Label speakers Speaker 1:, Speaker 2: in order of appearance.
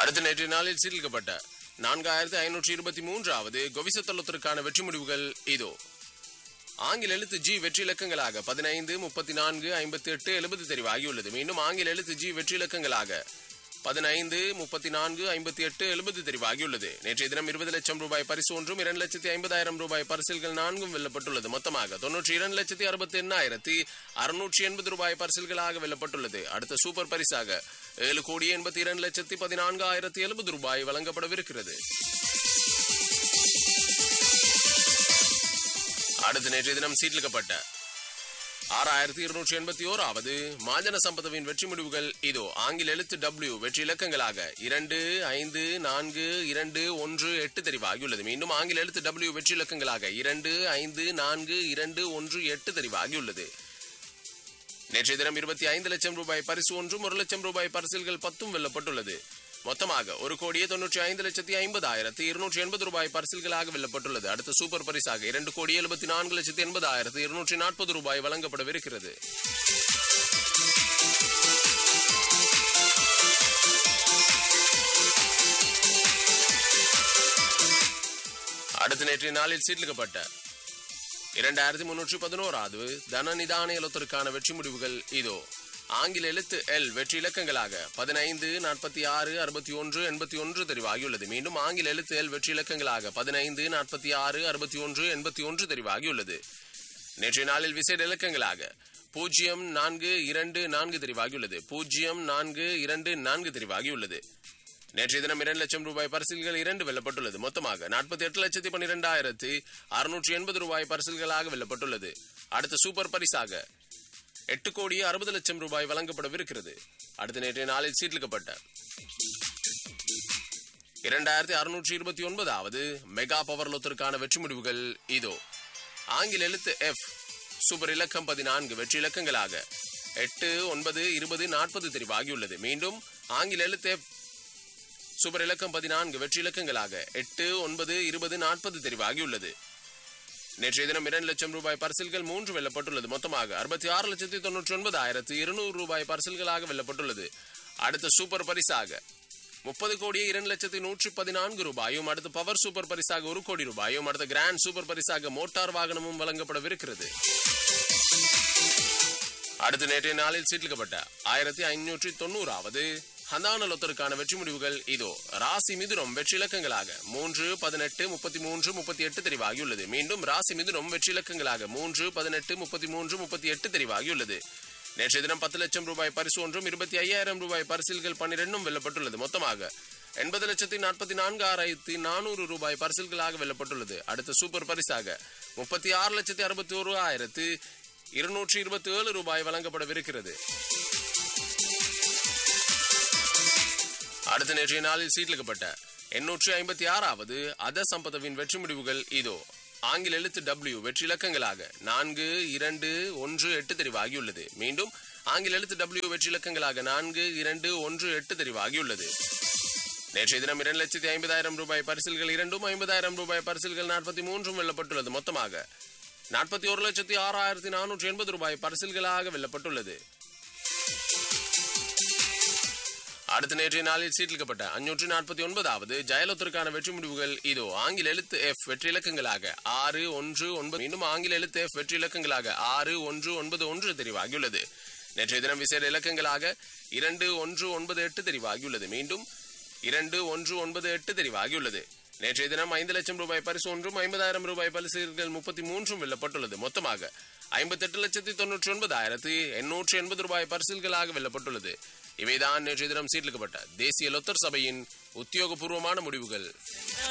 Speaker 1: அடுத்த நேற்றைய நாளில் சீர்லிக்கப்பட்ட நான்காயிரத்தி ஐநூற்றி இருபத்தி மூன்றாவது கொவிசத்தொல்லத்திற்கான வெற்றி முடிவுகள் இதோ ஆங்கில எழுத்து ஜி வெற்றி இலக்கங்களாக பதினைந்து முப்பத்தி நான்கு ஐம்பத்தி எட்டு எழுபது தெரிவாகியுள்ளது மீண்டும் ஆங்கில எழுத்து ஜி வெற்றி இலக்கங்களாக பதினைந்து முப்பத்தி நான்கு ஐம்பத்தி எட்டு எழுபது தெரிவாகியுள்ளது நேற்றைய தினம் இருபது லட்சம் ரூபாய் பரிசு ஒன்றும் இரண்டு லட்சத்தி ஐம்பதாயிரம் ரூபாய் பரிசில்கள் நான்கும் வெல்லப்பட்டுள்ளது மொத்தமாக தொன்னூற்றி இரண்டு லட்சத்தி அறுபத்தி எண்ணாயிரத்தி அறுநூற்றி எண்பது ரூபாய் பரிசில்களாக வெல்லப்பட்டுள்ளது அடுத்த சூப்பர் பரிசாக ஏழு கோடி எண்பத்தி இரண்டு லட்சத்தி பதினான்காயிரத்தி எழுபது ரூபாய் வழங்கப்படவிருக்கிறது அடுத்த நேற்றைய தினம் சீட்லிக்கப்பட்ட ஆறாயிரத்தி இருநூற்றி எண்பத்தி ஓராவது மாஜன சம்பதவின் வெற்றி முடிவுகள் இதோ ஆங்கில எழுத்து டபிள்யூ வெற்றி இலக்கங்களாக இரண்டு ஐந்து நான்கு இரண்டு ஒன்று எட்டு தெரிவாகியுள்ளது மீண்டும் ஆங்கில எழுத்து டபிள்யூ வெற்றி இலக்கங்களாக இரண்டு ஐந்து நான்கு இரண்டு ஒன்று எட்டு தெரிவாகியுள்ளது நேற்றைய தினம் இருபத்தி ஐந்து லட்சம் ரூபாய் பரிசு ஒன்றும் ஒரு லட்சம் ரூபாய் பரிசில்கள் பத்தும் வெல்லப்பட்டுள்ளது மொத்தமாக ஒரு கோடியே தொன்னூற்றி ஐந்து லட்சத்தி ஐம்பதாயிரத்தி இருநூற்றி எண்பது ரூபாய் பரிசில்களாக வெல்லப்பட்டுள்ளது அடுத்த சூப்பர் பரிசாக இரண்டு கோடி எழுபத்தி நான்கு லட்சத்தி எண்பதாயிரத்தி இருநூற்றி நாற்பது ரூபாய் வழங்கப்படவிருக்கிறது அடுத்த நேற்றைய நாளில் சீட்லிக்கப்பட்ட இரண்டாயிரத்தி முன்னூற்றி பதினோராவது தனநிதான எழுத்திற்கான வெற்றி முடிவுகள் இதோ ஆங்கில எழுத்து எல் வெற்றி இலக்கங்களாக பதினைந்து நாற்பத்தி ஆறு அறுபத்தி ஒன்று எண்பத்தி ஒன்று தெரிவாகியுள்ளது மீண்டும் ஆங்கில எழுத்து எல் வெற்றி இலக்கங்களாக பதினைந்து நாற்பத்தி ஆறு அறுபத்தி ஒன்று எண்பத்தி ஒன்று தெரிவாகியுள்ளது நேற்றைய நாளில் விசேட இலக்கங்களாக பூஜ்ஜியம் நான்கு இரண்டு நான்கு தெரிவாகியுள்ளது பூஜ்ஜியம் நான்கு இரண்டு நான்கு தெரிவாகியுள்ளது நேற்றைய தினம் இரண்டு லட்சம் ரூபாய் பரிசில்கள் இரண்டு வெல்லப்பட்டுள்ளது மொத்தமாக நாற்பத்தி எட்டு லட்சத்தி பன்னிரெண்டாயிரத்தி அறுநூற்றி எண்பது ரூபாய் பரிசில்களாக வெல்லப்பட்டுள்ளது அடுத்த சூப்பர் பரிசாக எட்டு கோடி அறுபது லட்சம் ரூபாய் வழங்கப்படவிருக்கிறது அடுத்த நேற்றைய நாளில் சீட்லிக்கப்பட்ட இரண்டாயிரத்தி அறுநூற்றி இருபத்தி ஒன்பதாவது மெகா பவர் லொத்திற்கான வெற்றி முடிவுகள் இதோ ஆங்கில எழுத்து எஃப் சூப்பர் இலக்கம் பதினான்கு வெற்றி இலக்கங்களாக எட்டு ஒன்பது இருபது நாற்பது தெரிவாகியுள்ளது மீண்டும் ஆங்கில எழுத்து எஃப் சூப்பர் இலக்கம் பதினான்கு வெற்றி இலக்கங்களாக எட்டு ஒன்பது இருபது நாற்பது தெரிவாகியுள்ளது நேற்றைய தினம் இரண்டு லட்சம் ரூபாய் பரிசில்கள் மூன்று வெல்லப்பட்டுள்ளது மொத்தமாக அறுபத்தி ஆறு லட்சத்தி தொன்னூற்றி ஒன்பது ஆயிரத்தி இருநூறு ரூபாய் பரிசில்களாக வெல்லப்பட்டுள்ளது அடுத்த சூப்பர் பரிசாக முப்பது கோடியே இரண்டு லட்சத்தி நூற்றி பதினான்கு ரூபாயும் அடுத்த பவர் சூப்பர் பரிசாக ஒரு கோடி ரூபாயும் அடுத்த கிராண்ட் சூப்பர் பரிசாக மோட்டார் வாகனமும் வழங்கப்படவிருக்கிறது அடுத்த நேற்றைய நாளில் சீட்லிக்கப்பட்ட ஆயிரத்தி ஐநூற்றி தொண்ணூறாவது ஹந்தான லொத்தருக்கான வெற்றி முடிவுகள் இதோ ராசி மிதுனம் வெற்றி இலக்கங்களாக மூன்று பதினெட்டு முப்பத்தி மூன்று முப்பத்தி எட்டு தெரிவாகியுள்ளது மீண்டும் ராசி மிதுனம் வெற்றி இலக்கங்களாக மூன்று பதினெட்டு முப்பத்தி மூன்று முப்பத்தி எட்டு தெரிவாகியுள்ளது நேற்றைய தினம் பத்து லட்சம் ரூபாய் பரிசு ஒன்றும் இருபத்தி ஐயாயிரம் ரூபாய் பரிசில்கள் பன்னிரெண்டும் வெல்லப்பட்டுள்ளது மொத்தமாக எண்பது லட்சத்தி நாற்பத்தி நான்கு ஆறாயிரத்தி நானூறு ரூபாய் பரிசில்களாக வெல்லப்பட்டுள்ளது அடுத்த சூப்பர் பரிசாக முப்பத்தி ஆறு லட்சத்தி அறுபத்தி ஒரு ஆயிரத்து இருநூற்றி இருபத்தி ஏழு ரூபாய் வழங்கப்படவிருக்கிறது அடுத்த நேற்றைய நாளில் சீட்லிக்கப்பட்ட எண்ணூற்றி ஐம்பத்தி ஆறாவது அத சம்பதவின் வெற்றி முடிவுகள் இதோ ஆங்கில எழுத்து டபிள்யூ வெற்றி இலக்கங்களாக நான்கு இரண்டு ஒன்று எட்டு தெரிவாகியுள்ளது மீண்டும் ஆங்கில எழுத்து டபிள்யூ வெற்றி இலக்கங்களாக நான்கு இரண்டு ஒன்று எட்டு தெரிவாகியுள்ளது நேற்றைய தினம் இரண்டு லட்சத்தி ஐம்பதாயிரம் ரூபாய் பரிசில்கள் இரண்டும் ஐம்பதாயிரம் ரூபாய் பரிசில்கள் நாற்பத்தி மூன்றும் வெல்லப்பட்டுள்ளது மொத்தமாக நாற்பத்தி ஒரு லட்சத்தி ஆறாயிரத்தி நானூற்றி எண்பது ரூபாய் பரிசில்களாக வெல்லப்பட்டுள்ளது அடுத்த நேற்றைய நாளில் சீட்டிலிக்கப்பட்ட அஞ்சூற்றி நாற்பத்தி ஒன்பதாவது ஜெயலலிதாவுக்கான வெற்றி முடிவுகள் இதோ ஆங்கில எழுத்து எஃப் வெற்றி இலக்கங்களாக ஆறு ஒன்று ஒன்பது மீண்டும் ஆங்கில எழுத்து எஃப் வெற்றி இலக்கங்களாக ஆறு ஒன்று ஒன்பது ஒன்று தெரிவாகியுள்ளது நேற்றைய தினம் விசேட இலக்கங்களாக இரண்டு ஒன்று ஒன்பது எட்டு தெரிவாகியுள்ளது மீண்டும் இரண்டு ஒன்று ஒன்பது எட்டு தெரிவாகியுள்ளது நேற்றைய தினம் ஐந்து லட்சம் ரூபாய் பரிசு ஒன்றும் ஐம்பதாயிரம் ரூபாய் பரிசுகள் முப்பத்தி மூன்றும் வெல்லப்பட்டுள்ளது மொத்தமாக ஐம்பத்தெட்டு லட்சத்தி தொன்னூற்றி ஒன்பதாயிரத்தி எண்ணூற்றி எண்பது ரூபாய் பரிசில்களாக வெல்லப்பட்டுள்ளது இவைதான் நேற்றைய தினம் சீர்லிக்கப்பட்ட தேசிய லொத்தர் சபையின் உத்தியோகபூர்வமான முடிவுகள்